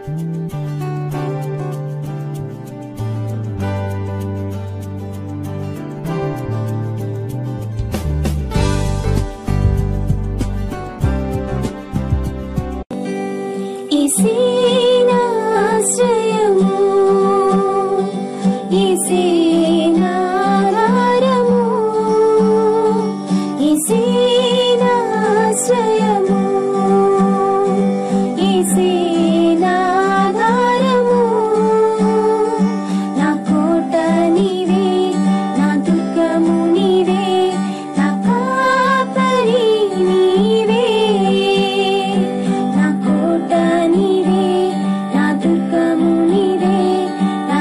ఇసేనాశ్రయము ఇసేనాధారము ఇసేనాశ్రయము ఇసేనాధారము నా కోట నీవే నా దుర్గము నీవే నా కాపరి నీవే నా కోట నీవే నా దుర్గము నీవే నా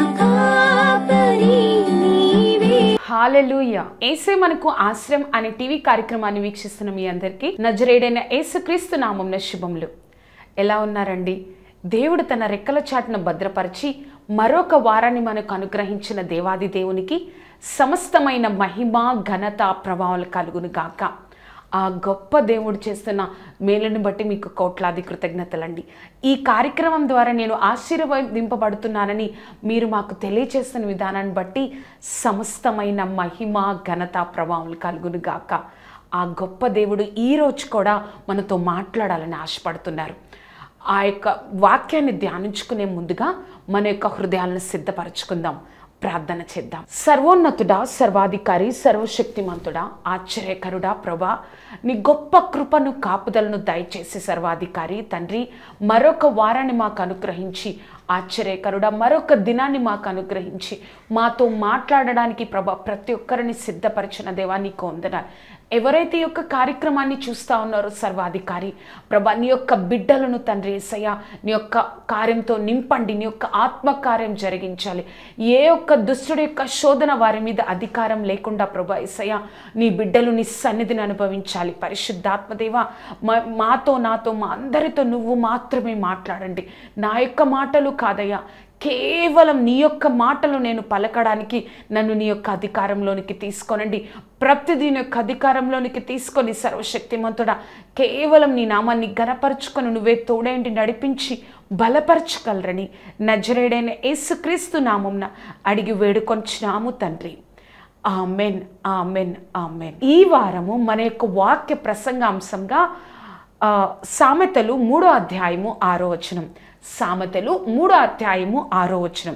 కాపరి నీవే హాలెలూయ ఏసే మనకు ఆశ్రయం అనే టీవీ కార్యక్రమాన్ని వీక్షిస్తున్న మీ అందరికీ నజరేడైన యేసుక్రీస్తు నామంన శుభములు ఎలా ఉన్నారండి దేవుడు తన రెక్కల చాటున భద్రపరిచి మరొక వారాన్ని మనకు అనుగ్రహించిన దేవాది దేవునికి సమస్తమైన మహిమ ఘనత ప్రభావాలు కలుగును గాక ఆ గొప్ప దేవుడు చేస్తున్న మేలుని బట్టి మీకు కోట్లాది కృతజ్ఞతలండి ఈ కార్యక్రమం ద్వారా నేను ఆశీర్వదింపబడుతున్నానని మీరు మాకు తెలియచేస్తున్న విధానాన్ని బట్టి సమస్తమైన మహిమ ఘనత ప్రభావం కలుగును గాక ఆ గొప్ప దేవుడు ఈరోజు కూడా మనతో మాట్లాడాలని ఆశపడుతున్నారు ఆ యొక్క వాక్యాన్ని ధ్యానించుకునే ముందుగా మన యొక్క హృదయాలను సిద్ధపరచుకుందాం ప్రార్థన చేద్దాం సర్వోన్నతుడా సర్వాధికారి సర్వశక్తిమంతుడా ఆశ్చర్యకరుడా ప్రభా నీ గొప్ప కృపను కాపుదలను దయచేసి సర్వాధికారి తండ్రి మరొక వారాన్ని మాకు అనుగ్రహించి ఆశ్చర్యకరుడా మరొక దినాన్ని మాకు అనుగ్రహించి మాతో మాట్లాడడానికి ప్రభా ప్రతి ఒక్కరిని సిద్ధపరిచిన దేవా నీకు వందనాలు ఎవరైతే ఈ యొక్క కార్యక్రమాన్ని చూస్తూ ఉన్నారో సర్వాధికారి ప్రభా నీ యొక్క బిడ్డలను తండ్రి ఏసయ్య నీ యొక్క కార్యంతో నింపండి నీ యొక్క ఆత్మకార్యం జరిగించాలి ఏ ఒక్క దుష్టుడి యొక్క శోధన వారి మీద అధికారం లేకుండా ప్రభా ఏసయ్య నీ బిడ్డలు నీ సన్నిధిని అనుభవించాలి పరిశుద్ధాత్మదేవ మా- మాతో నాతో మా అందరితో నువ్వు మాత్రమే మాట్లాడండి నా యొక్క మాటలు కాదయ్యా కేవలం నీ యొక్క మాటలు నేను పలకడానికి నన్ను నీ యొక్క అధికారంలోనికి తీసుకోనండి ప్రతిదీ నీ యొక్క అధికారంలోనికి తీసుకొని సర్వశక్తిమంతుడా కేవలం నీ నామాన్ని గనపరుచుకొని నువ్వే తోడేంటి నడిపించి బలపరచగలరని నజరేడైన యేసుక్రీస్తు నామంన అడిగి వేడుకొంచున్నాము తండ్రి ఆమెన్ ఆమెన్ ఆమెన్ ఈ వారము మన యొక్క వాక్య ప్రసంగాంశంగా ఆ, సామెతలు మూడో అధ్యాయము ఆరో వచనం సామెతలు మూడో అధ్యాయము ఆరో వచనం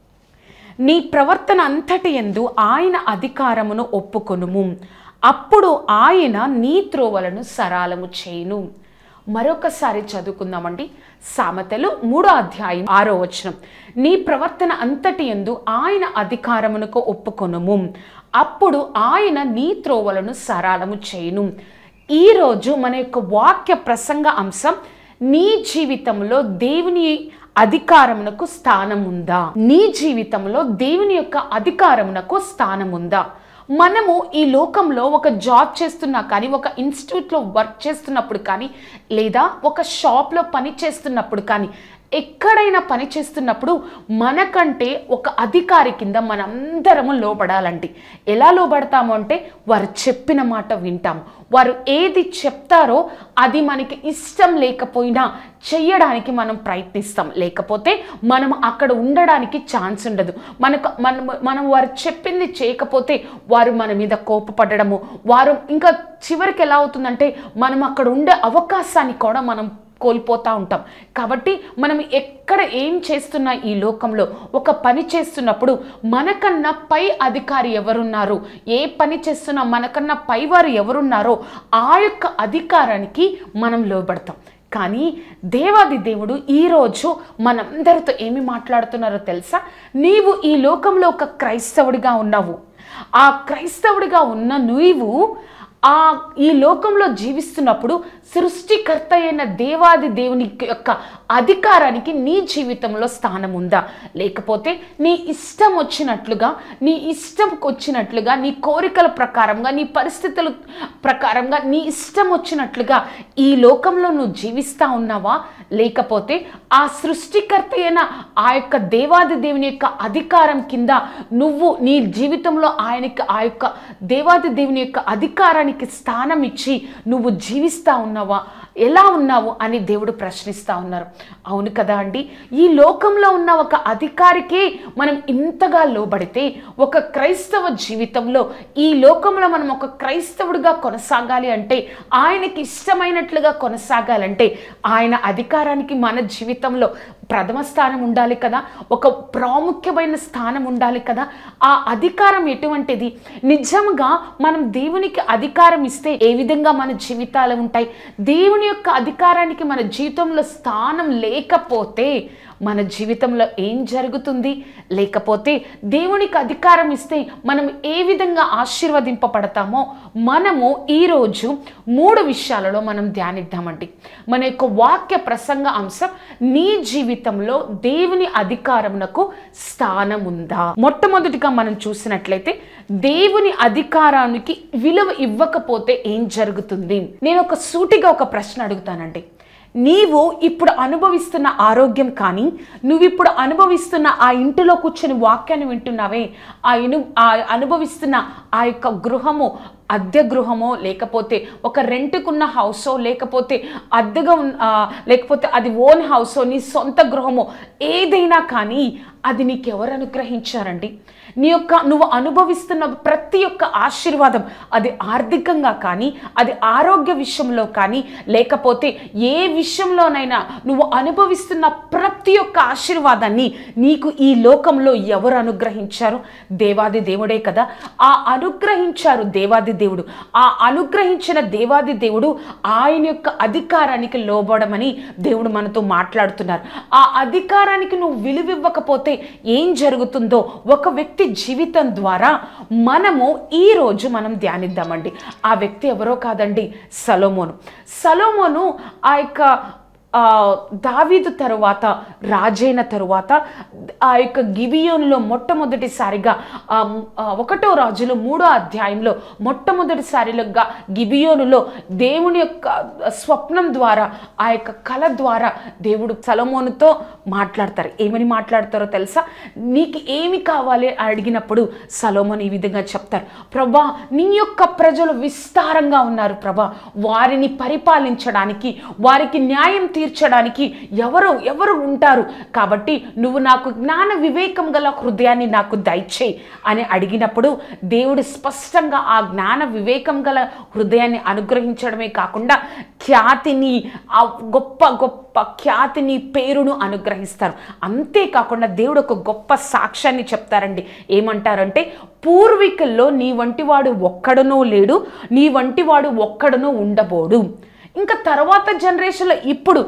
నీ ప్రవర్తన అంతటి ఎందు ఆయన అధికారమును ఒప్పుకొనుము అప్పుడు ఆయన నీ త్రోవలను సరాలము చేయును మరొకసారి చదువుకుందామండి సామెతలు మూడో అధ్యాయం ఆరో వచనం నీ ప్రవర్తన అంతటి ఎందు ఆయన అధికారమునకు ఒప్పుకొనుము అప్పుడు ఆయన నీ త్రోవలను సరాలము చేయును ఈరోజు మన యొక్క వాక్య ప్రసంగ అంశం నీ జీవితంలో దేవుని అధికారమునకు స్థానం ఉందా నీ జీవితంలో దేవుని యొక్క అధికారమునకు స్థానం ఉందా మనము ఈ లోకంలో ఒక జాబ్ చేస్తున్నా కానీ ఒక ఇన్స్టిట్యూట్లో వర్క్ చేస్తున్నప్పుడు కానీ లేదా ఒక షాప్లో పని చేస్తున్నప్పుడు కానీ ఎక్కడైనా పని చేస్తున్నప్పుడు మనకంటే ఒక అధికారి కింద మనందరము లోబడాలండి ఎలా లోబడతాము అంటే వారు చెప్పిన మాట వింటాము వారు ఏది చెప్తారో అది మనకి ఇష్టం లేకపోయినా చెయ్యడానికి మనం ప్రయత్నిస్తాం లేకపోతే మనం అక్కడ ఉండడానికి ఛాన్స్ ఉండదు మనకు మనం మనం వారు చెప్పింది చేయకపోతే వారు మన మీద కోపపడడము వారు ఇంకా చివరికి ఎలా అవుతుందంటే మనం అక్కడ ఉండే అవకాశాన్ని కూడా మనం కోల్పోతూ ఉంటాం కాబట్టి మనం ఎక్కడ ఏం చేస్తున్నా ఈ లోకంలో ఒక పని చేస్తున్నప్పుడు మనకన్నా పై అధికారి ఎవరున్నారు ఏ పని చేస్తున్నా మనకన్నా పైవారు ఎవరున్నారో ఆ యొక్క అధికారానికి మనం లోబడతాం కానీ దేవాది దేవుడు ఈరోజు మనందరితో ఏమి మాట్లాడుతున్నారో తెలుసా నీవు ఈ లోకంలో ఒక క్రైస్తవుడిగా ఉన్నావు ఆ క్రైస్తవుడిగా ఉన్న నీవు ఆ ఈ లోకంలో జీవిస్తున్నప్పుడు సృష్టికర్త అయిన దేవాది దేవుని యొక్క అధికారానికి నీ జీవితంలో స్థానం ఉందా లేకపోతే నీ ఇష్టం వచ్చినట్లుగా నీ ఇష్టం వచ్చినట్లుగా నీ కోరికల ప్రకారంగా నీ పరిస్థితుల ప్రకారంగా నీ ఇష్టం వచ్చినట్లుగా ఈ లోకంలో నువ్వు జీవిస్తా ఉన్నావా లేకపోతే ఆ సృష్టికర్త అయిన ఆ యొక్క దేవాది దేవుని యొక్క అధికారం కింద నువ్వు నీ జీవితంలో ఆయనకి ఆ యొక్క దేవాది దేవుని యొక్క అధికారానికి స్థానం ఇచ్చి నువ్వు జీవిస్తా ఉన్నావా ఎలా ఉన్నావు అని దేవుడు ప్రశ్నిస్తూ ఉన్నారు అవును కదా అండి ఈ లోకంలో ఉన్న ఒక అధికారికే మనం ఇంతగా లోబడితే ఒక క్రైస్తవ జీవితంలో ఈ లోకంలో మనం ఒక క్రైస్తవుడిగా కొనసాగాలి అంటే ఆయనకి ఇష్టమైనట్లుగా కొనసాగాలంటే ఆయన అధికారానికి మన జీవితంలో ప్రథమ స్థానం ఉండాలి కదా ఒక ప్రాముఖ్యమైన స్థానం ఉండాలి కదా ఆ అధికారం ఎటువంటిది నిజంగా మనం దేవునికి అధికారం ఇస్తే ఏ విధంగా మన జీవితాలు ఉంటాయి దేవుని యొక్క అధికారానికి మన జీవితంలో స్థానం లేకపోతే మన జీవితంలో ఏం జరుగుతుంది లేకపోతే దేవునికి అధికారం ఇస్తే మనం ఏ విధంగా ఆశీర్వదింపబడతామో మనము ఈరోజు మూడు విషయాలలో మనం ధ్యానిద్దామండి మన యొక్క వాక్య ప్రసంగ అంశం నీ జీవితంలో దేవుని అధికారమునకు స్థానం ఉందా మొట్టమొదటిగా మనం చూసినట్లయితే దేవుని అధికారానికి విలువ ఇవ్వకపోతే ఏం జరుగుతుంది నేను ఒక సూటిగా ఒక ప్రశ్న అడుగుతానండి నీవు ఇప్పుడు అనుభవిస్తున్న ఆరోగ్యం కానీ నువ్వు ఇప్పుడు అనుభవిస్తున్న ఆ ఇంటిలో కూర్చొని వాక్యాన్ని వింటున్నావే ఆ ఇను ఆ అనుభవిస్తున్న ఆ యొక్క గృహము అద్దె గృహమో లేకపోతే ఒక రెంట్కున్న హౌసో లేకపోతే అద్దెగా ఉన్న ఆ, లేకపోతే అది ఓన్ హౌసో నీ సొంత గృహమో ఏదైనా కానీ అది నీకు ఎవరు అనుగ్రహించారండి నీ యొక్క నువ్వు అనుభవిస్తున్న ప్రతి ఒక్క ఆశీర్వాదం అది ఆర్థికంగా కానీ అది ఆరోగ్య విషయంలో కానీ లేకపోతే ఏ విషయంలోనైనా నువ్వు అనుభవిస్తున్న ప్రతి ఒక్క ఆశీర్వాదాన్ని నీకు ఈ లోకంలో ఎవరు అనుగ్రహించారు దేవాది దేవుడే కదా ఆ అనుగ్రహించారు దేవాది దేవుడు ఆ అనుగ్రహించిన దేవాది దేవుడు ఆయన యొక్క అధికారానికి లోబడమని దేవుడు మనతో మాట్లాడుతున్నారు ఆ అధికారానికి నువ్వు విలువివ్వకపోతే ఏం జరుగుతుందో ఒక వ్యక్తి జీవితం ద్వారా మనము ఈ రోజు మనం ధ్యానిద్దామండి ఆ వ్యక్తి ఎవరో కాదండి సలోమోను సలోమోను ఆ యొక్క ఆ, దావీదు తరువాత రాజైన తరువాత ఆ యొక్క గిబియోనులో మొట్టమొదటిసారిగా ఆ, ఆ, ఒకటో రాజులో మూడో అధ్యాయంలో మొట్టమొదటిసారిగా గిబియోనులో దేవుని యొక్క స్వప్నం ద్వారా ఆ యొక్క కళ ద్వారా దేవుడు సలమోనుతో మాట్లాడతారు ఏమని మాట్లాడతారో తెలుసా నీకు ఏమి కావాలి అని అడిగినప్పుడు సలోమోన్ ఈ విధంగా చెప్తారు ప్రభా నీ యొక్క ప్రజలు విస్తారంగా ఉన్నారు ప్రభా వారిని పరిపాలించడానికి వారికి న్యాయం తీర్చడానికి ఎవరు ఎవరు ఉంటారు కాబట్టి నువ్వు నాకు జ్ఞాన వివేకం గల హృదయాన్ని నాకు దయచేయి అని అడిగినప్పుడు దేవుడు స్పష్టంగా ఆ జ్ఞాన వివేకం గల హృదయాన్ని అనుగ్రహించడమే కాకుండా ఖ్యాతిని ఆ గొప్ప గొప్ప ఖ్యాతిని పేరును అనుగ్రహిస్తారు అంతేకాకుండా దేవుడు ఒక గొప్ప సాక్ష్యాన్ని చెప్తారండి ఏమంటారంటే పూర్వీకుల్లో నీ వంటివాడు ఒక్కడనూ లేడు నీ వంటివాడు ఒక్కడనూ ఉండబోడు ఇంకా తర్వాత జనరేషన్లో ఇప్పుడు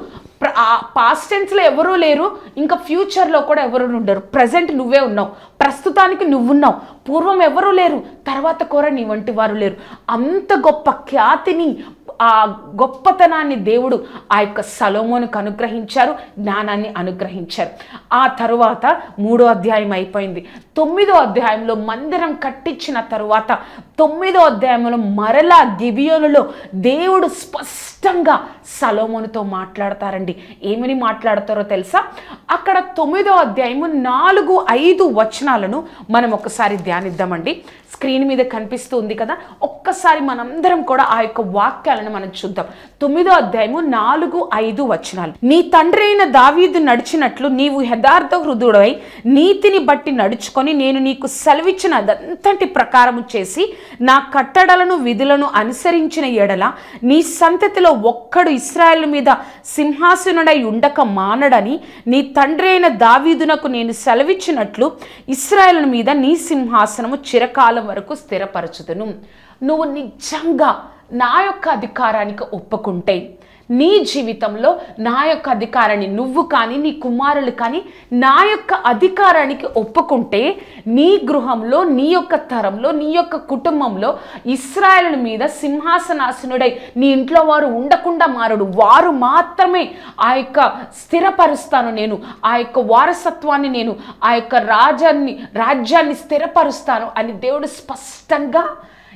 పాస్ట్ టెన్స్లో ఎవరూ లేరు ఇంకా ఫ్యూచర్లో కూడా ఎవరు ఉండరు ప్రజెంట్ నువ్వే ఉన్నావు ప్రస్తుతానికి నువ్వున్నావు పూర్వం ఎవరూ లేరు తర్వాత కూడా నీ వంటి వారు లేరు అంత గొప్ప ఖ్యాతిని ఆ గొప్పతనాన్ని దేవుడు ఆ యొక్క సలోమోనుకు అనుగ్రహించారు జ్ఞానాన్ని అనుగ్రహించారు ఆ తరువాత మూడో అధ్యాయం అయిపోయింది తొమ్మిదో అధ్యాయంలో మందిరం కట్టించిన తరువాత తొమ్మిదో అధ్యాయంలో మరలా గిబియోనులో దేవుడు స్పష్టంగా సలోమోనుతో మాట్లాడతారండి ఏమని మాట్లాడతారో తెలుసా అక్కడ తొమ్మిదో అధ్యాయము నాలుగు ఐదు వచనాలను మనం ఒకసారి ధ్యానిద్దామండి స్క్రీన్ మీద కనిపిస్తూ ఉంది కదా ఒక్కసారి మనందరం కూడా ఆ యొక్క వాక్యాలను మనం చూద్దాం తొమ్మిదో అధ్యాయము నాలుగు ఐదు వచనాలు నీ తండ్రి అయిన దావీదు నడిచినట్లు నీవు యథార్థ హృదయుడై నీతిని బట్టి నడుచుకొని నేను నీకు సెలవిచ్చిన అదంతటి ప్రకారము చేసి నా కట్టడలను విధులను అనుసరించిన ఎడల నీ సంతతిలో ఒక్కడు ఇస్రాయేల్ మీద సింహాసనుడై ఉండక మానడని నీ తండ్రి అయిన దావీదునకు నేను సెలవిచ్చినట్లు ఇస్రాయేల్ మీద నీ సింహాసనము చిరకాలం వరకు స్థిరపరచుదును నువ్వు నిజంగా నా యొక్క అధికారానికి ఒప్పుకుంటే నీ జీవితంలో నా యొక్క అధికారాన్ని నువ్వు కానీ నీ కుమారులు కానీ నా యొక్క అధికారానికి ఒప్పుకుంటే నీ గృహంలో నీ యొక్క తరంలో నీ యొక్క కుటుంబంలో ఇస్రాయల్ మీద సింహాసనాసనుడై నీ ఇంట్లో వారు ఉండకుండా మారడు వారు మాత్రమే ఆ యొక్క స్థిరపరుస్తాను నేను ఆ యొక్క వారసత్వాన్ని నేను ఆ యొక్క రాజాన్ని రాజ్యాన్ని స్థిరపరుస్తాను అని దేవుడు స్పష్టంగా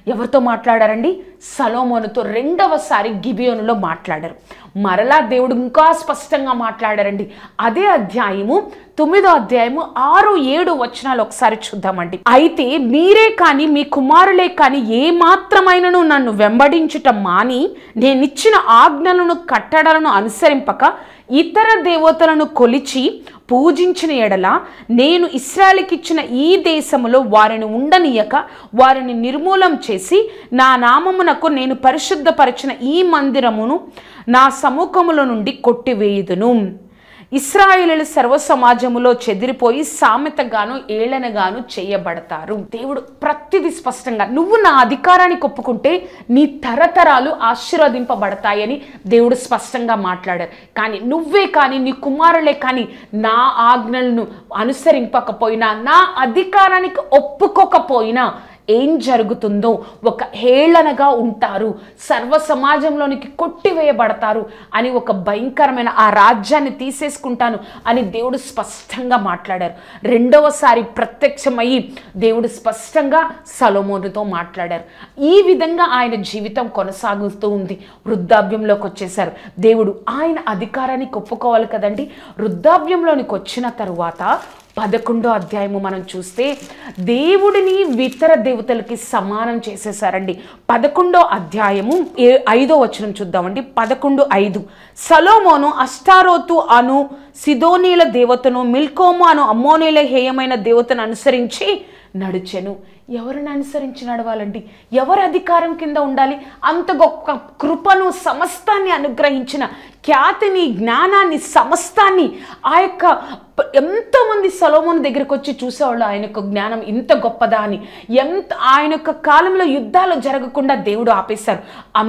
ఎవరితో మాట్లాడారండి సలోమోనుతో రెండవసారి గిబియోనులో మాట్లాడారు మరలా దేవుడు ఇంకా స్పష్టంగా మాట్లాడారండి అదే అధ్యాయము తొమ్మిదో అధ్యాయము ఆరు ఏడు వచనాలు ఒకసారి చూద్దామండి అయితే మీరే కానీ మీ కుమారులే కానీ ఏ మాత్రమైనను నన్ను వెంబడించుట మాని నేనిచ్చిన ఆజ్ఞలను కట్టడలను అనుసరింపక ఇతర దేవతలను కొలిచి పూజించిన ఎడల నేను ఇస్రాయల్కిచ్చిన ఈ దేశములో వారిని ఉండనీయక వారిని నిర్మూలం చేసి నా నామమునకు నేను పరిశుద్ధపరిచిన ఈ మందిరమును నా సముఖములో నుండి కొట్టివేయుదును ఇస్రాయేలీలు సర్వ సమాజములో చెదిరిపోయి సామెతగాను ఏళనగాను చేయబడతారు దేవుడు ప్రతిదీ స్పష్టంగా నువ్వు నా అధికారానికి ఒప్పుకుంటే నీ తరతరాలు ఆశీర్వదింపబడతాయని దేవుడు స్పష్టంగా మాట్లాడారు కానీ నువ్వే కానీ నీ కుమారులే కానీ నా ఆజ్ఞలను అనుసరింపకపోయినా నా అధికారానికి ఒప్పుకోకపోయినా ఏం జరుగుతుందో ఒక హేళనగా ఉంటారు సర్వ సమాజంలోనికి కొట్టివేయబడతారు అని ఒక భయంకరమైన ఆ రాజ్యాన్ని తీసేసుకుంటాను అని దేవుడు స్పష్టంగా మాట్లాడారు రెండవసారి ప్రత్యక్షమయ్యి దేవుడు స్పష్టంగా సలోమోనుతో మాట్లాడారు ఈ విధంగా ఆయన జీవితం కొనసాగుతూ ఉంది వృద్ధాప్యంలోకి వచ్చేసారు దేవుడు ఆయన అధికారానికి ఒప్పుకోవాలి కదండి వృద్ధాప్యంలోనికి వచ్చిన తరువాత పదకొండో అధ్యాయము మనం చూస్తే దేవుడిని ఇతర దేవతలకి సమానం చేసేసారండి పదకొండో అధ్యాయము ఏ ఐదో వచనం చూద్దామండి పదకొండు ఐదు సలోమోను అష్టారోతు అను సిదోనీల దేవతను మిల్కోము అను అమ్మోనీల హేయమైన దేవతను అనుసరించి నడిచెను ఎవరిని అనుసరించి నడవాలండి ఎవరి అధికారం కింద ఉండాలి అంత గొప్ప కృపను సమస్తాన్ని అనుగ్రహించిన ఖ్యాతిని జ్ఞానాన్ని సమస్తాన్ని ఆ యొక్క ప- ఎంతోమంది సొలోమోను దగ్గరికి వచ్చి చూసేవాళ్ళు ఆయన యొక్క జ్ఞానం ఇంత గొప్పదా అని ఎంత ఆయన యొక్క కాలంలో యుద్ధాలు జరగకుండా దేవుడు ఆపేశారు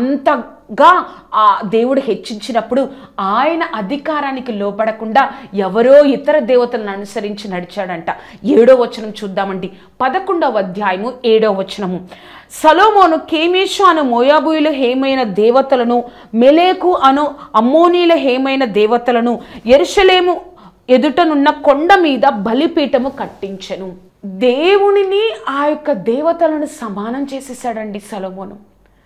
అంతగా ఆ దేవుడు హెచ్చించినప్పుడు ఆయన అధికారానికి లోపడకుండా ఎవరో ఇతర దేవతలను అనుసరించి నడిచాడంట ఏడో వచనం చూద్దామండి పదకొండవ అధ్యాయము ఏడో వచనము సలోమోను కేమేషు అను మోయాబుయులు హేమైన దేవతలను మెలేకు అను అమ్మోనీల హేమైన దేవతలను ఎరుషలేము ఎదుటనున్న కొండ మీద బలిపీఠము కట్టించెను దేవునిని ఆ యొక్క దేవతలను సమానం చేసేసాడండి సలోమోను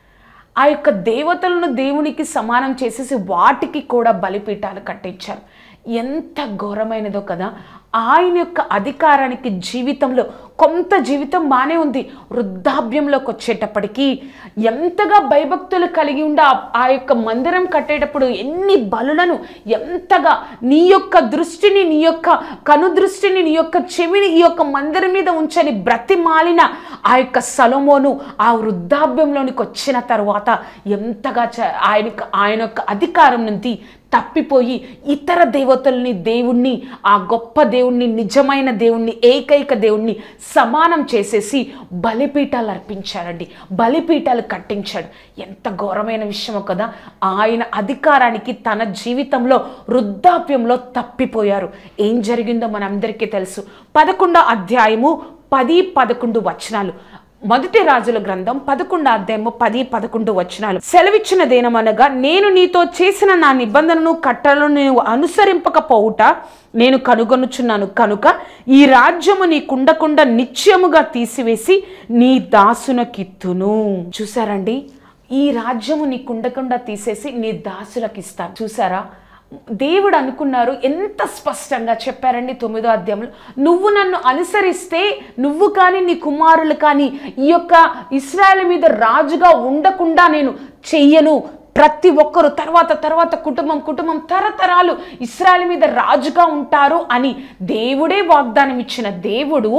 ఆ యొక్క దేవతలను దేవునికి సమానం చేసేసి వాటికి కూడా బలిపీఠాలు కట్టించారు ఎంత ఘోరమైనదో కదా ఆయన యొక్క అధికారానికి జీవితంలో కొంత జీవితం బాగానే ఉంది వృద్ధాప్యంలోకి వచ్చేటప్పటికి ఎంతగా భయభక్తులు కలిగి ఉండి ఆ- ఆ యొక్క మందిరం కట్టేటప్పుడు ఎన్ని బలులను ఎంతగా నీ యొక్క దృష్టిని నీ యొక్క కనుదృష్టిని నీ యొక్క చెవిని ఈ యొక్క మందిరం మీద ఉంచని బ్రతిమాలిన ఆ యొక్క సలోమోను ఆ వృద్ధాప్యంలోనికి వచ్చిన తర్వాత ఎంతగా చ- ఆయనకు ఆయన యొక్క అధికారం నుండి తప్పిపోయి ఇతర దేవతల్ని దేవుణ్ణి ఆ గొప్ప దేవుణ్ణి నిజమైన దేవుణ్ణి ఏకైక దేవుణ్ణి సమానం చేసేసి బలిపీఠాలు అర్పించాడండి బలిపీఠాలు కట్టించాడు ఎంత ఘోరమైన విషయమో కదా ఆయన అధికారానికి తన జీవితంలో వృద్ధాప్యంలో తప్పిపోయారు ఏం జరిగిందో మనందరికీ తెలుసు పదకొండో అధ్యాయము పది పదకొండు వచనాలు మొదటి రాజుల గ్రంథం పదకొండు అధ్యాయము పది పదకొండు వచనాలు సెలవిచ్చినదేనమనగా నేను నీతో చేసిన నా నిబంధనను కట్టలను నీవు అనుసరింపకపోవుట నేను కనుగొనుచున్నాను కనుక ఈ రాజ్యము నీకుండకుండా నిత్యముగా తీసివేసి నీ దాసునకిత్తును చూసారండి ఈ రాజ్యము నీకుండకుండా తీసేసి నీ దాసులకు ఇస్తాను చూసారా దేవుడు అనుకున్నారు ఎంత స్పష్టంగా చెప్పారండి తొమ్మిదో అధ్యాయంలో నువ్వు నన్ను అనుసరిస్తే నువ్వు కానీ నీ కుమారులు కానీ ఈ యొక్క ఇస్రాయల్ మీద రాజుగా ఉండకుండా నేను చెయ్యను ప్రతి ఒక్కరు తర్వాత తర్వాత కుటుంబం కుటుంబం తరతరాలు ఇస్రాయల్ మీద రాజుగా ఉంటారు అని దేవుడే వాగ్దానం ఇచ్చిన దేవుడు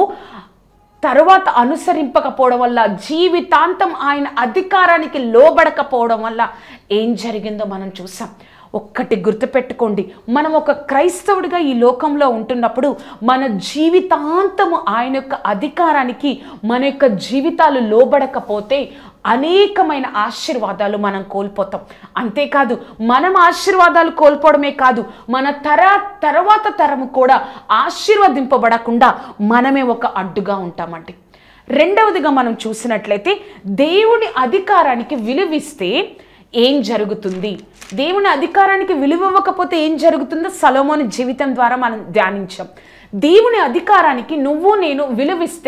తరువాత అనుసరింపకపోవడం వల్ల జీవితాంతం ఆయన అధికారానికి లోబడకపోవడం వల్ల ఏం జరిగిందో మనం చూసాం ఒక్కటి గుర్తుపెట్టుకోండి మనం ఒక క్రైస్తవుడిగా ఈ లోకంలో ఉంటున్నప్పుడు మన జీవితాంతము ఆయన యొక్క అధికారానికి మన యొక్క జీవితాలు లోబడకపోతే అనేకమైన ఆశీర్వాదాలు మనం కోల్పోతాం అంతేకాదు మనం ఆశీర్వాదాలు కోల్పోవడమే కాదు మన తర తర్వాత తరము కూడా ఆశీర్వదింపబడకుండా మనమే ఒక అడ్డుగా ఉంటామండి రెండవదిగా మనం చూసినట్లయితే దేవుని అధికారానికి విలువిస్తే ఏం జరుగుతుంది దేవుని అధికారానికి విలువ ఇవ్వకపోతే ఏం జరుగుతుందో సలోమోని జీవితం ద్వారా మనం ధ్యానించాం దేవుని అధికారానికి నువ్వు నేను విలువిస్తే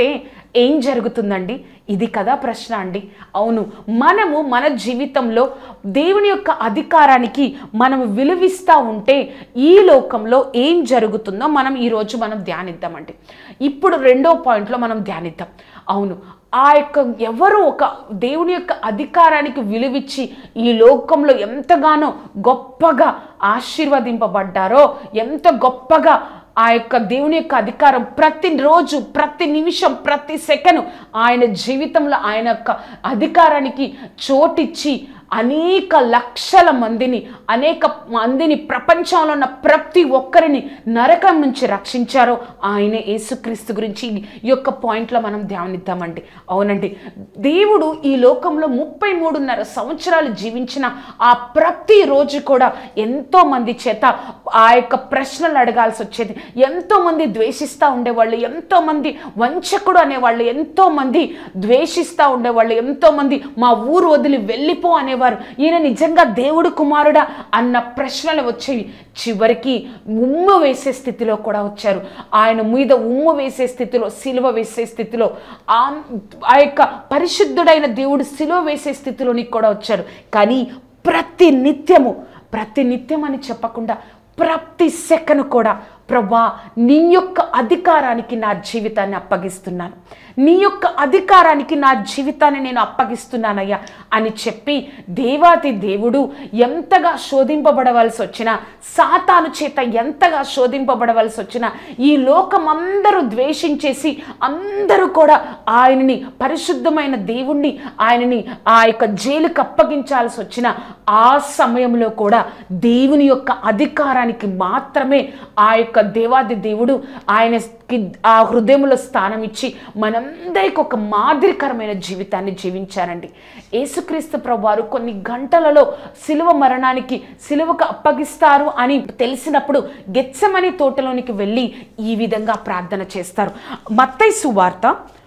ఏం జరుగుతుందండి ఇది కదా ప్రశ్న అండి అవును మనము మన జీవితంలో దేవుని యొక్క అధికారానికి మనం విలువిస్తూ ఉంటే ఈ లోకంలో ఏం జరుగుతుందో మనం ఈరోజు మనం ధ్యానిద్దామండి ఇప్పుడు రెండో పాయింట్లో మనం ధ్యానిద్దాం అవును ఆ యొక్క ఎవరు ఒక దేవుని యొక్క అధికారానికి విలువిచ్చి ఈ లోకంలో ఎంతగానో గొప్పగా ఆశీర్వదింపబడ్డారో ఎంత గొప్పగా ఆ యొక్క దేవుని యొక్క అధికారం ప్రతిరోజు ప్రతి నిమిషం ప్రతి సెకండ్ ఆయన జీవితంలో ఆయన యొక్క అధికారానికి చోటిచ్చి అనేక లక్షల మందిని అనేక మందిని ప్రపంచంలో ఉన్న ప్రతి ఒక్కరిని నరకం నుంచి రక్షించారో ఆయన యేసుక్రీస్తు గురించి ఈ యొక్క పాయింట్లో మనం ధ్యానిద్దామండి అవునండి దేవుడు ఈ లోకంలో ముప్పై మూడున్నర సంవత్సరాలు జీవించిన ఆ ప్రతి రోజు కూడా ఎంతో మంది చేత ఆ యొక్క ప్రశ్నలు అడగాల్సి వచ్చేది ఎంతో మంది ద్వేషిస్తూ ఉండేవాళ్ళు ఎంతో మంది వంచకుడు అనేవాళ్ళు ఎంతో మంది ద్వేషిస్తూ ఉండేవాళ్ళు ఎంతో మంది మా ఊరు వదిలి వెళ్ళిపో అనేవారు ఈయన నిజంగా దేవుడు కుమారుడా అన్న ప్రశ్నలు వచ్చేవి చివరికి ఉమ్ము వేసే స్థితిలో కూడా వచ్చారు ఆయన మీద ఉమ్ము వేసే స్థితిలో సిలువ వేసే స్థితిలో ఆ ఆ యొక్క పరిశుద్ధుడైన దేవుడు సిలువ వేసే స్థితిలోనికి కూడా వచ్చారు కానీ ప్రతి నిత్యము ప్రతి నిత్యం అని చెప్పకుండా ప్రతి సెకను కూడా ప్రభా నీ యొక్క అధికారానికి నా జీవితాన్ని అప్పగిస్తున్నాను నీ యొక్క అధికారానికి నా జీవితాన్ని నేను అప్పగిస్తున్నానయ్యా అని చెప్పి దేవాతి దేవుడు ఎంతగా శోధింపబడవలసి వచ్చినా సాతాను చేత ఎంతగా శోధింపబడవలసి వచ్చినా ఈ లోకం అందరూ ద్వేషించేసి అందరూ కూడా ఆయనని పరిశుద్ధమైన దేవుణ్ణి ఆయనని ఆ యొక్క జైలుకి అప్పగించాల్సి వచ్చిన ఆ సమయంలో కూడా దేవుని యొక్క అధికారానికి మాత్రమే ఆ యొక్క దేవాది దేవుడు ఆయనకి ఆ హృదయంలో స్థానం ఇచ్చి మనందరికి ఒక మాదిరికరమైన జీవితాన్ని జీవించారండి యేసుక్రీస్తు ప్రభువారు కొన్ని గంటలలో సిలువ మరణానికి సిలువకు అప్పగిస్తారు అని తెలిసినప్పుడు గెచ్చమని తోటలోనికి వెళ్ళి ఈ విధంగా ప్రార్థన చేస్తారు మత్తయి సువార్త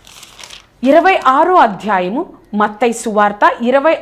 ఇరవై ఆరో అధ్యాయము మత్తయి సువార్త ఇరవై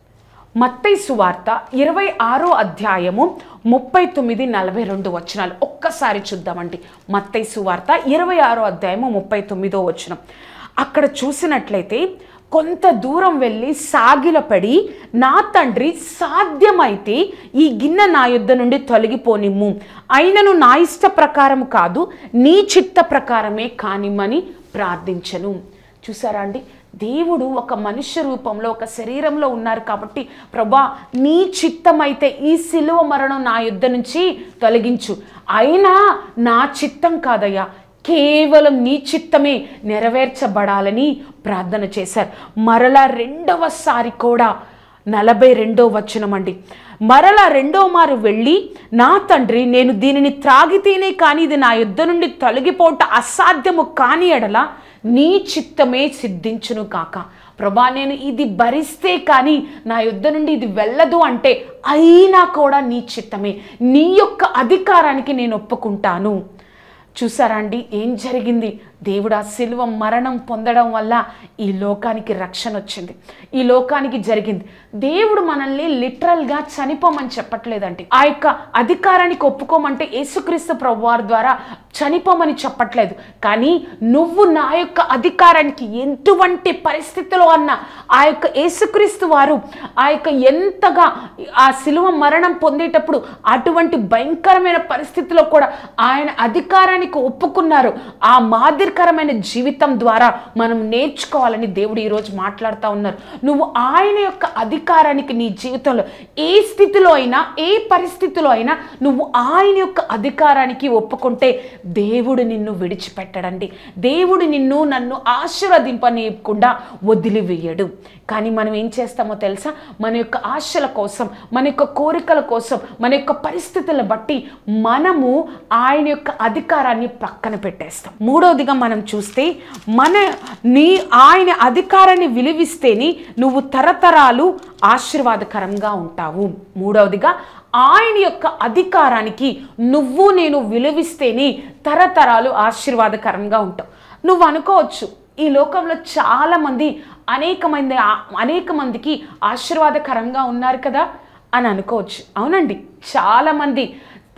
మత్తయి సువార్త ఇరవై ఆరో అధ్యాయము ముప్పై తొమ్మిది నలభై రెండు వచనాలు ఒక్కసారి చూద్దామండి మత్తయి సువార్త ఇరవై ఆరో అధ్యాయము ముప్పై తొమ్మిదో వచనం అక్కడ చూసినట్లయితే కొంత దూరం వెళ్ళి సాగిలపడి నా తండ్రి సాధ్యమైతే ఈ గిన్నె నా యుద్ధ నుండి తొలగిపోనిమ్ము అయినను నా ఇష్ట ప్రకారం కాదు నీ చిత్త ప్రకారమే కానిమ్మని ప్రార్థించను చూసారా అండి దేవుడు ఒక మనుష్య రూపంలో ఒక శరీరంలో ఉన్నారు కాబట్టి ప్రభా నీ చిత్తమైతే ఈ సిలువ మరణం నా యుద్ధ నుంచి తొలగించు అయినా నా చిత్తం కాదయ్యా కేవలం నీ చిత్తమే నెరవేర్చబడాలని ప్రార్థన చేశారు మరలా రెండవసారి కూడా నలభై రెండో వచనం అండి మరలా రెండో మారు వెళ్ళి నా తండ్రి నేను దీనిని త్రాగితేనే కానీ ఇది నా యుద్ధ నుండి తొలగిపోవట అసాధ్యము కాని ఎడల నీ చిత్తమే సిద్ధించును కాక ప్రభా నేను ఇది భరిస్తే కానీ నా యుద్ధ నుండి ఇది వెళ్ళదు అంటే అయినా కూడా నీ చిత్తమే నీ యొక్క అధికారానికి నేను ఒప్పుకుంటాను చూసారా అండి ఏం జరిగింది దేవుడు ఆ శిలువ మరణం పొందడం వల్ల ఈ లోకానికి రక్షణ వచ్చింది ఈ లోకానికి జరిగింది దేవుడు మనల్ని లిటరల్గా చనిపోమని చెప్పట్లేదండి ఆ యొక్క అధికారానికి ఒప్పుకోమంటే యేసుక్రీస్తు ప్రభువారి ద్వారా చనిపోమని చెప్పట్లేదు కానీ నువ్వు నా యొక్క అధికారానికి ఎటువంటి పరిస్థితిలో అన్న ఆ యొక్క యేసుక్రీస్తు వారు ఆ యొక్క ఎంతగా ఆ శిలువ మరణం పొందేటప్పుడు అటువంటి భయంకరమైన పరిస్థితిలో కూడా ఆయన అధికారానికి ఒప్పుకున్నారు ఆ మాదిరికరమైన జీవితం ద్వారా మనం నేర్చుకోవాలని దేవుడు ఈరోజు మాట్లాడుతూ ఉన్నారు నువ్వు ఆయన యొక్క అధికారానికి నీ జీవితంలో ఏ స్థితిలో అయినా ఏ పరిస్థితిలో అయినా నువ్వు ఆయన యొక్క అధికారానికి ఒప్పుకుంటే దేవుడు నిన్ను విడిచిపెట్టడండి దేవుడు నిన్ను నన్ను ఆశీర్వదింపనీయకుండా వదిలివేయడు కానీ మనం ఏం చేస్తామో తెలుసా మన యొక్క ఆశల కోసం మన యొక్క కోరికల కోసం మన యొక్క పరిస్థితులను బట్టి మనము ఆయన యొక్క అధికారాన్ని పక్కన పెట్టేస్తాం మూడవదిగా మనం చూస్తే మన నీ ఆయన అధికారాన్ని విలువిస్తేనే నువ్వు తరతరాలు ఆశీర్వాదకరంగా ఉంటావు మూడవదిగా ఆయన యొక్క అధికారానికి నువ్వు నేను విలువిస్తేనే తరతరాలు ఆశీర్వాదకరంగా ఉంటావు నువ్వు అనుకోవచ్చు ఈ లోకంలో చాలామంది అనేక మంది అనేక మందికి ఆశీర్వాదకరంగా ఉన్నారు కదా అని అనుకోవచ్చు అవునండి చాలామంది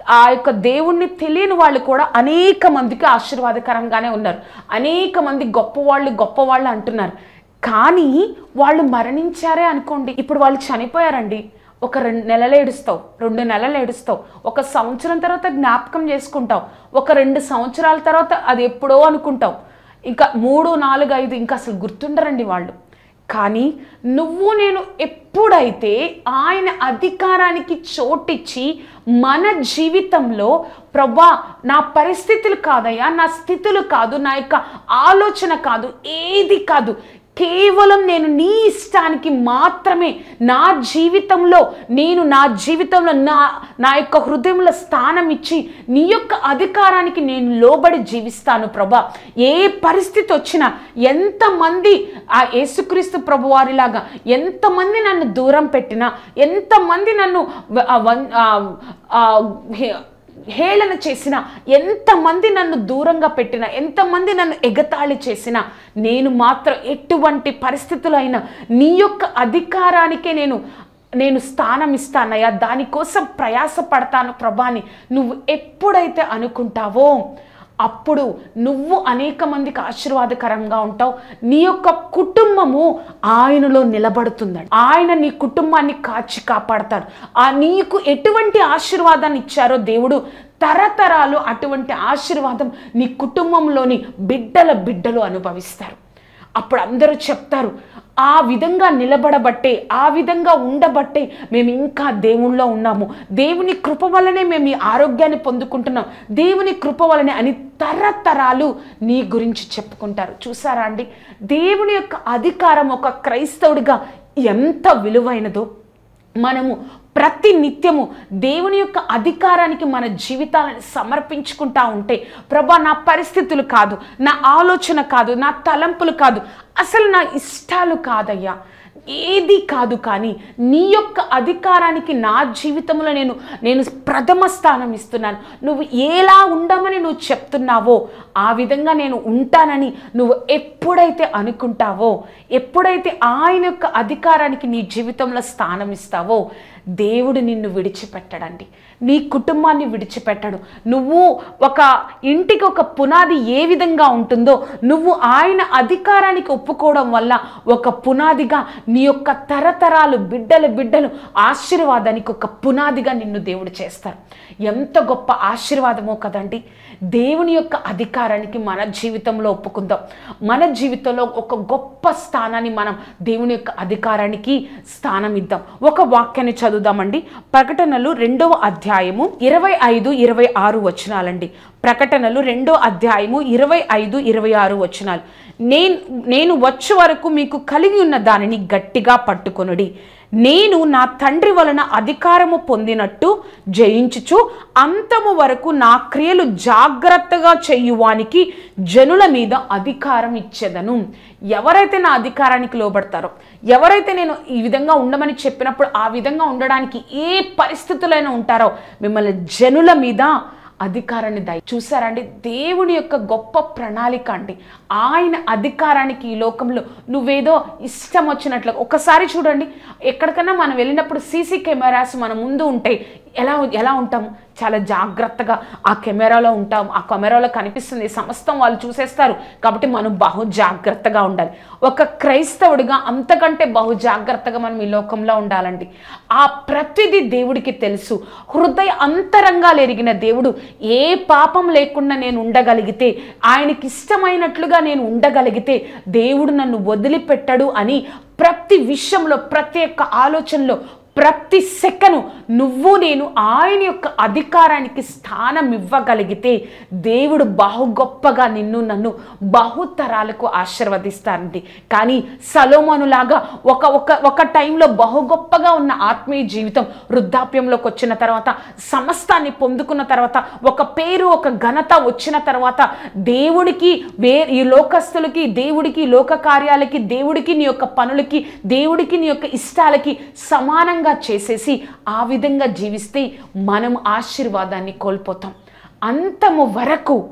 ఆ యొక్క దేవుణ్ణి తెలియని వాళ్ళు కూడా అనేక మందికి ఆశీర్వాదకరంగానే ఉన్నారు అనేక మంది గొప్పవాళ్ళు గొప్పవాళ్ళు అంటున్నారు కానీ వాళ్ళు మరణించారే అనుకోండి ఇప్పుడు వాళ్ళు చనిపోయారండి ఒక రెండు నెలలు ఏడుస్తావు రెండు నెలలు ఏడుస్తావు ఒక సంవత్సరం తర్వాత జ్ఞాపకం చేసుకుంటావు ఒక రెండు సంవత్సరాల తర్వాత అది ఎప్పుడో అనుకుంటావు ఇంకా మూడు నాలుగు ఐదు ఇంకా అసలు గుర్తుండరండి వాళ్ళు కానీ నువ్వు నేను ఎప్పుడైతే ఆయన అధికారానికి చోటిచ్చి మన జీవితంలో ప్రభా నా పరిస్థితులు కాదయ్యా నా స్థితులు కాదు నా యొక్క ఆలోచన కాదు ఏది కాదు కేవలం నేను నీ ఇష్టానికి మాత్రమే నా జీవితంలో నేను నా జీవితంలో నా నా యొక్క హృదయంలో స్థానం ఇచ్చి నీ యొక్క అధికారానికి నేను లోబడి జీవిస్తాను ప్రభా ఏ పరిస్థితి వచ్చినా ఎంతమంది ఆ యేసుక్రీస్తు ప్రభు వారిలాగా ఎంతమంది నన్ను దూరం పెట్టినా ఎంతమంది నన్ను వ- ఆ వన్- ఆ, ఆ, హే- హేళన చేసిన ఎంతమంది నన్ను దూరంగా పెట్టిన ఎంతమంది నన్ను ఎగతాళి చేసిన నేను మాత్రం ఎటువంటి పరిస్థితులైనా నీ యొక్క అధికారానికే నేను నేను స్థానం ఇస్తానయ్యా దానికోసం ప్రయాసపడతాను ప్రభాని నువ్వు ఎప్పుడైతే అనుకుంటావో అప్పుడు నువ్వు అనేక మందికి ఆశీర్వాదకరంగా ఉంటావు నీ యొక్క కుటుంబము ఆయనలో నిలబడుతుందండి ఆయన నీ కుటుంబాన్ని కాచి కాపాడతాడు ఆ నీకు ఎటువంటి ఆశీర్వాదాన్ని ఇచ్చారో దేవుడు తరతరాలు అటువంటి ఆశీర్వాదం నీ కుటుంబంలోని బిడ్డల బిడ్డలు అనుభవిస్తారు అప్పుడు అందరూ చెప్తారు ఆ విధంగా నిలబడబట్టే ఆ విధంగా ఉండబట్టే మేము ఇంకా దేవుళ్ళో ఉన్నాము దేవుని కృప వల్లనే మేము ఈ ఆరోగ్యాన్ని పొందుకుంటున్నాం దేవుని కృప వల్లనే అని తరతరాలు నీ గురించి చెప్పుకుంటారు చూసారా అండి దేవుని యొక్క అధికారం ఒక క్రైస్తవుడిగా ఎంత విలువైనదో మనము ప్రతి నిత్యము దేవుని యొక్క అధికారానికి మన జీవితాలను సమర్పించుకుంటా ఉంటే ప్రభా నా పరిస్థితులు కాదు నా ఆలోచన కాదు నా తలంపులు కాదు అసలు నా ఇష్టాలు కాదయ్యా ఏది కాదు కానీ నీ యొక్క అధికారానికి నా జీవితంలో నేను నేను ప్రథమ స్థానం ఇస్తున్నాను నువ్వు ఎలా ఉండమని నువ్వు చెప్తున్నావో ఆ విధంగా నేను ఉంటానని నువ్వు ఎప్పుడైతే అనుకుంటావో ఎప్పుడైతే ఆయన యొక్క అధికారానికి నీ జీవితంలో స్థానం ఇస్తావో దేవుడు నిన్ను విడిచిపెట్టడండి నీ కుటుంబాన్ని విడిచిపెట్టడు నువ్వు ఒక ఇంటికి ఒక పునాది ఏ విధంగా ఉంటుందో నువ్వు ఆయన అధికారానికి ఒప్పుకోవడం వల్ల ఒక పునాదిగా నీ యొక్క తరతరాలు బిడ్డలు బిడ్డలు ఆశీర్వాదానికి ఒక పునాదిగా నిన్ను దేవుడు చేస్తారు ఎంత గొప్ప ఆశీర్వాదమో కదండి దేవుని యొక్క అధికారానికి మన జీవితంలో ఒప్పుకుందాం మన జీవితంలో ఒక గొప్ప స్థానాన్ని మనం దేవుని యొక్క అధికారానికి స్థానం ఇద్దాం ఒక వాక్యాన్ని చదువుదామండి ప్రకటనలు రెండవ అధ్యాయము ఇరవై ఐదు ఇరవై ఆరు వచనాలండి ప్రకటనలు రెండో అధ్యాయము ఇరవై ఐదు ఇరవై ఆరు వచనాలు నేను నేను వచ్చే వరకు మీకు కలిగి ఉన్న దానిని గట్టిగా పట్టుకొనుడి నేను నా తండ్రి వలన అధికారము పొందినట్టు జయించుచు అంతము వరకు నా క్రియలు జాగ్రత్తగా చేయువానికి జనుల మీద అధికారం ఇచ్చేదను ఎవరైతే నా అధికారానికి లోబడతారో ఎవరైతే నేను ఈ విధంగా ఉండమని చెప్పినప్పుడు ఆ విధంగా ఉండడానికి ఏ పరిస్థితులైనా ఉంటారో మిమ్మల్ని జనుల మీద అధికారాన్ని దయ చూసారండి దేవుని యొక్క గొప్ప ప్రణాళిక అండి ఆయన అధికారానికి ఈ లోకంలో నువ్వేదో ఇష్టం వచ్చినట్లు ఒకసారి చూడండి ఎక్కడికైనా మనం వెళ్ళినప్పుడు సీసీ కెమెరాస్ మన ముందు ఉంటాయి ఎలా ఎలా ఉంటాము చాలా జాగ్రత్తగా ఆ కెమెరాలో ఉంటాం ఆ కెమెరాలో కనిపిస్తుంది సమస్తం వాళ్ళు చూసేస్తారు కాబట్టి మనం బహు జాగ్రత్తగా ఉండాలి ఒక క్రైస్తవుడిగా అంతకంటే బహు జాగ్రత్తగా మనం ఈ లోకంలో ఉండాలండి ఆ ప్రతిదీ దేవుడికి తెలుసు హృదయ అంతరంగాలు ఎరిగిన దేవుడు ఏ పాపం లేకుండా నేను ఉండగలిగితే ఆయనకి ఇష్టమైనట్లుగా నేను ఉండగలిగితే దేవుడు నన్ను వదిలిపెట్టడు అని ప్రతి విషయంలో ప్రతి ఒక్క ఆలోచనలో ప్రతి సెకను నువ్వు నేను ఆయన యొక్క అధికారానికి స్థానం ఇవ్వగలిగితే దేవుడు బహు గొప్పగా నిన్ను నన్ను బహుతరాలకు ఆశీర్వదిస్తారండి కానీ సలోమోనులాగా ఒక ఒక ఒక టైంలో బహు గొప్పగా ఉన్న ఆత్మీయ జీవితం వృద్ధాప్యంలోకి వచ్చిన తర్వాత సమస్తాన్ని పొందుకున్న తర్వాత ఒక పేరు ఒక ఘనత వచ్చిన తర్వాత దేవుడికి వే ఈ లోకస్తులకి దేవుడికి లోక కార్యాలకి దేవుడికి నీ యొక్క పనులకి దేవుడికి నీ యొక్క ఇష్టాలకి సమానంగా చేసేసి ఆ విధంగా జీవిస్తే మనం ఆశీర్వాదాన్ని కోల్పోతాం అంతము వరకు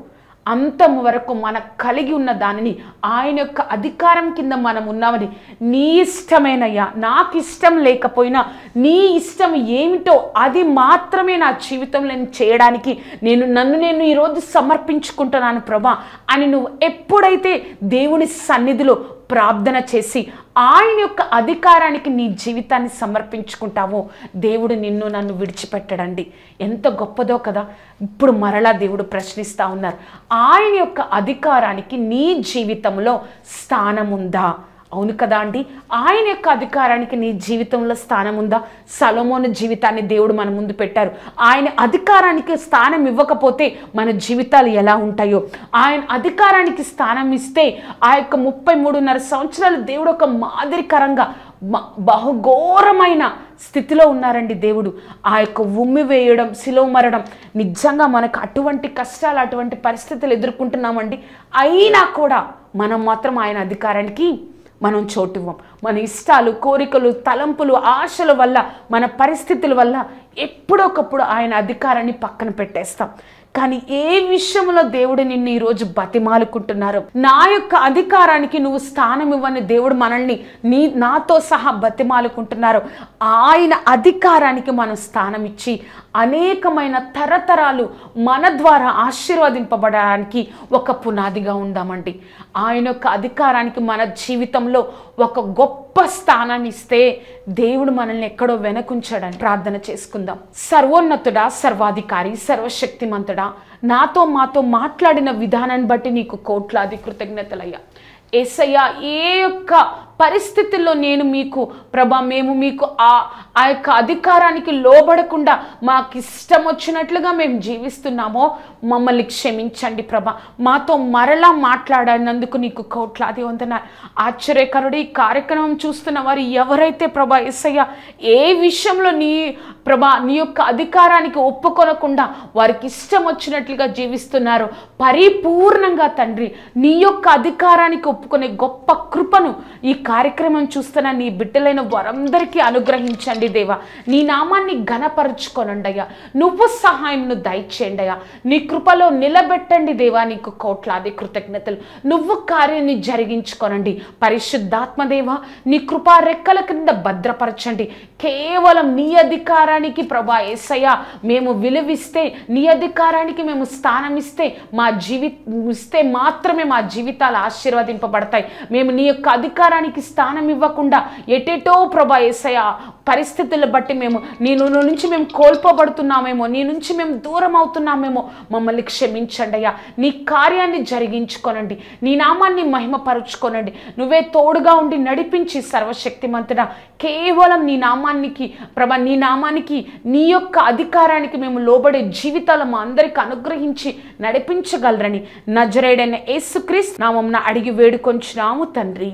అంతం వరకు మన కలిగి ఉన్న దానిని ఆయన యొక్క అధికారం కింద మనం ఉన్నామని నీ ఇష్టమేనయ్యా నాకు ఇష్టం లేకపోయినా నీ ఇష్టం ఏమిటో అది మాత్రమే నా జీవితంలో నేను చేయడానికి నేను నన్ను నేను ఈరోజు సమర్పించుకుంటున్నాను ప్రభా అని నువ్వు ఎప్పుడైతే దేవుని సన్నిధిలో ప్రార్థన చేసి ఆయన యొక్క అధికారానికి నీ జీవితాన్ని సమర్పించుకుంటావో దేవుడు నిన్ను నన్ను విడిచిపెట్టడండి ఎంత గొప్పదో కదా ఇప్పుడు మరలా దేవుడు ప్రశ్నిస్తా ఉన్నారు ఆయన యొక్క అధికారానికి నీ జీవితంలో స్థానం ఉందా అవును కదా అండి ఆయన యొక్క అధికారానికి నీ జీవితంలో స్థానం ఉందా సలోమోను జీవితాన్ని దేవుడు మన ముందు పెట్టారు ఆయన అధికారానికి స్థానం ఇవ్వకపోతే మన జీవితాలు ఎలా ఉంటాయో ఆయన అధికారానికి స్థానం ఇస్తే ఆ యొక్క ముప్పై మూడున్నర సంవత్సరాలు దేవుడు ఒక మాదిరికరంగా మ- బహుఘోరమైన స్థితిలో ఉన్నారండి దేవుడు ఆ యొక్క ఉమ్మి వేయడం సిలువ మరడం నిజంగా మనకు అటువంటి కష్టాలు అటువంటి పరిస్థితులు ఎదుర్కొంటున్నామండి అయినా కూడా మనం మాత్రం ఆయన అధికారానికి మనం చోటివ్వం మన ఇష్టాలు కోరికలు తలంపులు ఆశల వల్ల మన పరిస్థితుల వల్ల ఎప్పుడొకప్పుడు ఆయన అధికారాన్ని పక్కన పెట్టేస్తాం కానీ ఏ విషయంలో దేవుడు నిన్ను ఈరోజు బతిమాలుకుంటున్నారు నా యొక్క అధికారానికి నువ్వు స్థానం ఇవ్వని దేవుడు మనల్ని నీ నాతో సహా బతిమాలుకుంటున్నారు ఆయన అధికారానికి మనం స్థానం ఇచ్చి అనేకమైన తరతరాలు మన ద్వారా ఆశీర్వదింపబడడానికి ఒక పునాదిగా ఉందామండి ఆయన యొక్క అధికారానికి మన జీవితంలో ఒక గొప్ప స్థానాన్ని ఇస్తే దేవుడు మనల్ని ఎక్కడో వెనకుంచాడని ప్రార్థన చేసుకుందాం సర్వోన్నతుడా సర్వాధికారి సర్వశక్తిమంతుడా నాతో మాతో మాట్లాడిన విధానాన్ని బట్టి నీకు కోట్లాది కృతజ్ఞతలయ్యా ఏసయ్య ఏ యొక్క పరిస్థితుల్లో నేను మీకు ప్రభా మేము మీకు ఆ ఆ యొక్క అధికారానికి లోబడకుండా మాకు ఇష్టం వచ్చినట్లుగా మేము జీవిస్తున్నామో మమ్మల్ని క్షమించండి ప్రభా మాతో మరలా మాట్లాడినందుకు నీకు కోట్లాది వందనాలు ఆశ్చర్యకరుడు ఈ కార్యక్రమం చూస్తున్న వారు ఎవరైతే ప్రభా ఎస్సయ్య ఏ విషయంలో నీ ప్రభా నీ యొక్క అధికారానికి ఒప్పుకొనకుండా వారికి ఇష్టం వచ్చినట్లుగా జీవిస్తున్నారు పరిపూర్ణంగా తండ్రి నీ యొక్క అధికారానికి ఒప్పుకునే గొప్ప కృపను ఈ కార్యక్రమం చూస్తున్న నీ బిడ్డలైన వారందరికీ అనుగ్రహించండి దేవా నీ నామాన్ని ఘనపరుచుకోనండి అయ్యా నువ్వు సహాయంను దయచేయండి అయ్యా నీ కృపలో నిలబెట్టండి దేవా నీకు కోట్లాది కృతజ్ఞతలు నువ్వు కార్యాన్ని జరిగించుకోనండి పరిశుద్ధాత్మ దేవా నీ కృపా రెక్కల కింద భద్రపరచండి కేవలం నీ అధికారానికి ప్రభా ఏసయ్య మేము విలువిస్తే నీ అధికారానికి మేము స్థానం ఇస్తే మా జీవి ఇస్తే మాత్రమే మా జీవితాలు ఆశీర్వదింపబడతాయి మేము నీ యొక్క అధికారానికి స్థానం ఇవ్వకుండా ఎటెటో ప్రభా ఏసయ్య పరిస్థితులను బట్టి మేము నీ ను- నుంచి మేము కోల్పోబడుతున్నామేమో నీ నుంచి మేము దూరం అవుతున్నామేమో మమ్మల్ని క్షమించండి అయ్యా నీ కార్యాన్ని జరిగించుకోనండి నీ నామాన్ని మహిమపరుచుకోనండి నువ్వే తోడుగా ఉండి నడిపించి సర్వశక్తిమంతుడా కేవలం నీ నామానికి ప్రభ నీ నామానికి నీ యొక్క అధికారానికి మేము లోబడే జీవితాలు మా అందరికి అనుగ్రహించి నడిపించగలరని నజరేడైన యేసుక్రీస్తు నామంన అడిగి వేడుకొంచున్నాము తండ్రి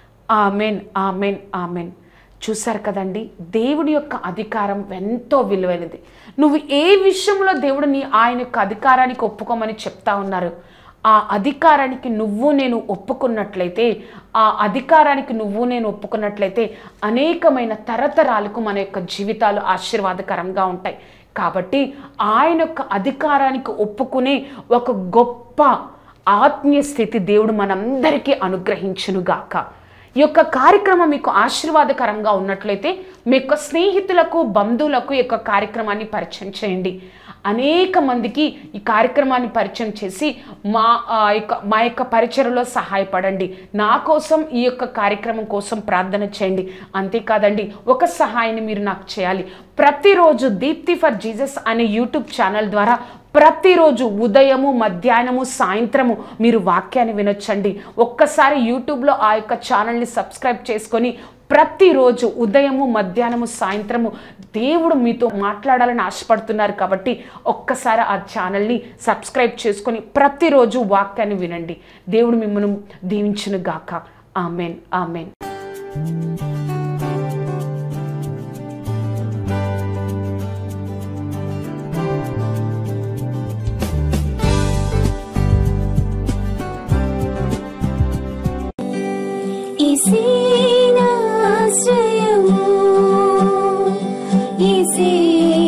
ఆమెన్ ఆమెన్ ఆమెన్ చూశారు కదండి దేవుడి యొక్క అధికారం ఎంతో విలువైనది నువ్వు ఏ విషయంలో దేవుడు నీ ఆయన యొక్క అధికారానికి ఒప్పుకోమని చెప్తా ఉన్నారు ఆ అధికారానికి నువ్వు నేను ఒప్పుకున్నట్లయితే ఆ అధికారానికి నువ్వు నేను ఒప్పుకున్నట్లయితే అనేకమైన తరతరాలకు మన యొక్క జీవితాలు ఆశీర్వాదకరంగా ఉంటాయి కాబట్టి ఆయన యొక్క అధికారానికి ఒప్పుకునే ఒక గొప్ప ఆత్మీయ స్థితి దేవుడు మనందరికీ అనుగ్రహించునుగాక ఈ యొక్క కార్యక్రమం మీకు ఆశీర్వాదకరంగా ఉన్నట్లయితే మీ యొక్క స్నేహితులకు బంధువులకు ఈ యొక్క కార్యక్రమాన్ని పరిచయం చేయండి అనేక మందికి ఈ కార్యక్రమాన్ని పరిచయం చేసి మా ఆ, యొక్క మా యొక్క పరిచయలో సహాయపడండి నా కోసం ఈ యొక్క కార్యక్రమం కోసం ప్రార్థన చేయండి అంతేకాదండి ఒక సహాయాన్ని మీరు నాకు చేయాలి ప్రతిరోజు దీప్తి ఫర్ జీసస్ అనే యూట్యూబ్ ఛానల్ ద్వారా ప్రతిరోజు ఉదయము మధ్యాహ్నము సాయంత్రము మీరు వాక్యాన్ని వినొచ్చండి ఒక్కసారి యూట్యూబ్లో ఆ యొక్క ఛానల్ని సబ్స్క్రైబ్ చేసుకొని ప్రతిరోజు ఉదయము మధ్యాహ్నము సాయంత్రము దేవుడు మీతో మాట్లాడాలని ఆశపడుతున్నారు కాబట్టి ఒక్కసారి ఆ ఛానల్ని సబ్స్క్రైబ్ చేసుకొని ప్రతిరోజు వాక్యాన్ని వినండి దేవుడు మిమ్మల్ని దీవించును గాక ఆమెన్ ఆమెన్ ఇసేనాశ్రయము ఇసే